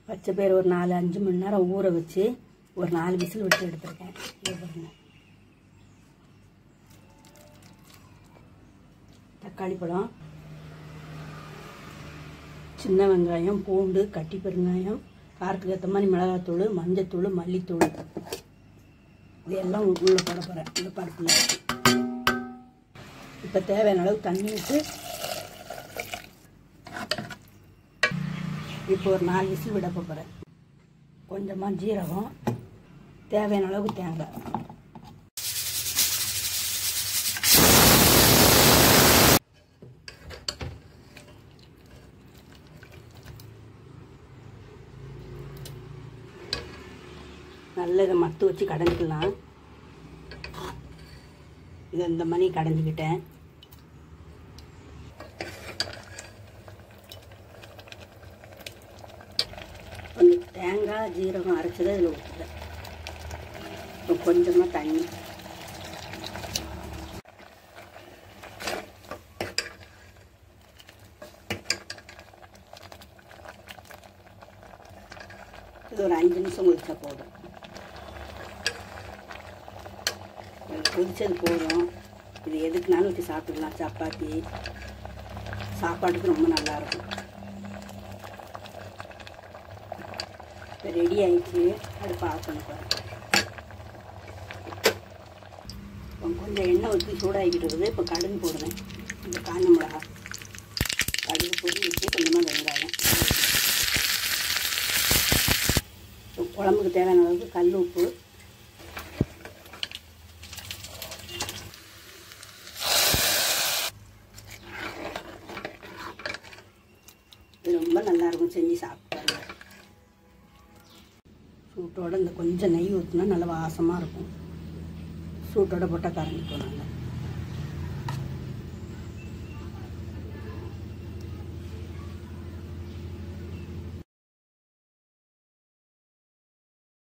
பச்சை பயிறு ஒரு நாலு அஞ்சு மணி நேரம் ஊற வச்சு ஒரு நாலு விசில் விட்டு எடுத்திருக்கேன் இதை பாருங்க தக்காளி பழம் சின்ன வெங்காயம் பூண்டு கட்டி பெருங்காயம் காரத்துக்கு ஏற்ற மாதிரி மிளகாத்தூள் மஞ்சத்தூள் மல்லித்தூள் இது எல்லாம் உள்ளே போட போகிறேன் இந்த பருப்பில் இப்போ தேவையான அளவு தண்ணி விட்டு இப்போ ஒரு நாலு விசில் விட போகிறேன் கொஞ்சமாக ஜீரகம் தேவையான அளவுக்கு தேங்காய் நல்ல இதை மத்து வச்சு கடைஞ்சிக்கலாம் இதை இந்த மணி கடைஞ்சிக்கிட்டேன் கொஞ்சம் தேங்காய் ஜீரகம் அரைச்சதை இதில் ஊற்றுறேன் இப்போ கொஞ்சமாக தண்ணி இது ஒரு அஞ்சு நிமிஷம் கொதிச்சா போதும் இது கொதிச்சது போதும் இது எதுக்குனாலும் வச்சு சாப்பிட்டுக்கலாம் சப்பாத்தி சாப்பாட்டுக்கு ரொம்ப நல்லா இருக்கும் இப்போ ரெடி ஆயிடுச்சு அடுப்பு ஆஃப் பண்ண போகிறேன் இப்போ கொஞ்சம் எண்ணெய் ஊற்றி சூடாகிக்கிட்டு இருக்குது இப்போ கடுகு போடுவேன் இந்த காஞ்ச மிளகா கடுகு பொடி வச்சு கொஞ்சமாக வெங்காயம் இப்போ குழம்புக்கு தேவையான அளவுக்கு கல் உப்பு இது ரொம்ப நல்லா இருக்கும் செஞ்சு சாப்பிட்டாங்க சூட்டோட இந்த கொஞ்சம் நெய் ஊற்றினா நல்லா வாசமாக இருக்கும் சூட்டோட போட்டால் கரைஞ்சிக்கும் நல்லா